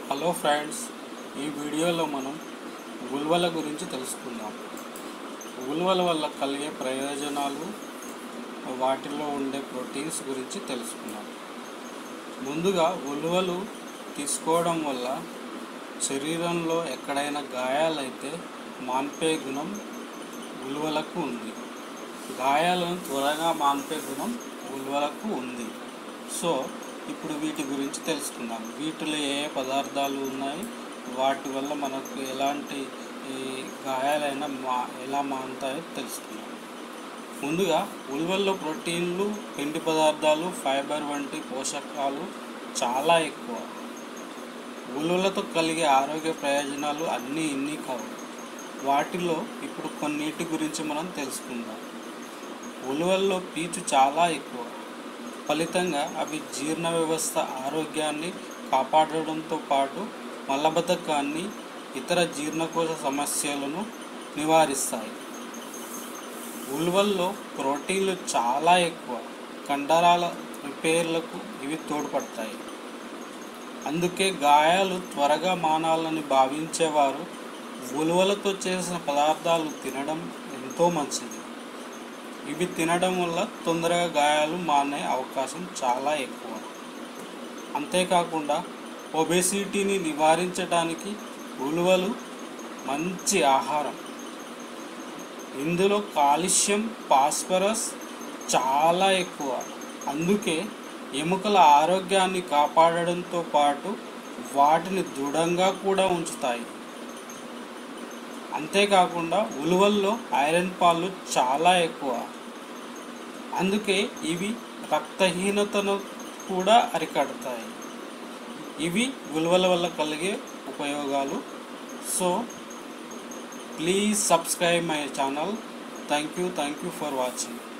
hello friends ఈ వీడియోలో మనం ఉల్వల గురించి తెలుసుకుందాం ఉల్వల వల్ల కలిగే ప్రయోజనాలు వాటిలో ఉండే ప్రోటీన్స్ గురించి తెలుసుకుందాం ముందుగా ఉలువలు తీసుకోవడం వల్ల శరీరంలో ఎక్కడైనా గాయాలైతే మాన్పే గుణం ఉలువలకు ఉంది గాయాలను త్వరగా మాన్పే గుణం ఉలువలకు ఉంది సో ఇప్పుడు వీటి గురించి తెలుసుకుందాం వీటిలో ఏ ఏ పదార్థాలు ఉన్నాయి వాటి వల్ల మనకు ఎలాంటి ఈ గాయాలైనా మా ఎలా మానుతాయో తెలుసుకుందాం ముందుగా ఉల్వల్లో ప్రోటీన్లు పిండి పదార్థాలు ఫైబర్ వంటి పోషకాలు చాలా ఎక్కువ ఉలువలతో కలిగే ఆరోగ్య ప్రయోజనాలు అన్నీ ఇన్ని కావు వాటిలో ఇప్పుడు కొన్నిటి గురించి మనం తెలుసుకుందాం ఉలువల్లో పీచు చాలా ఎక్కువ ఫలితంగా అవి జీర్ణ వ్యవస్థ ఆరోగ్యాన్ని కాపాడడంతో పాటు మలబద్ధకాన్ని ఇతర జీర్ణకోశ సమస్యలను నివారిస్తాయి ఉలువల్లో ప్రోటీన్లు చాలా ఎక్కువ కండరాల రిపేర్లకు ఇవి తోడ్పడతాయి అందుకే గాయాలు త్వరగా మానాలని భావించేవారు ఉలువలతో చేసిన పదార్థాలు తినడం ఎంతో మంచిది ఇవి తినడం వల్ల తొందరగా గాయాలు మానే అవకాశం చాలా ఎక్కువ అంతేకాకుండా ఒబేసిటీని నివారించడానికి ఉలువలు మంచి ఆహారం ఇందులో కాల్షియం ఫాస్ఫరస్ చాలా ఎక్కువ అందుకే ఎముకల ఆరోగ్యాన్ని కాపాడడంతో పాటు వాటిని దృఢంగా కూడా ఉంచుతాయి అంతేకాకుండా ఉలువల్లో ఐరన్ పాలు చాలా ఎక్కువ అందుకే ఇవి రక్తహీనతను కూడా అరికడతాయి ఇవి ఉలువల వల్ల కలిగే ఉపయోగాలు so please subscribe my channel thank you thank you for watching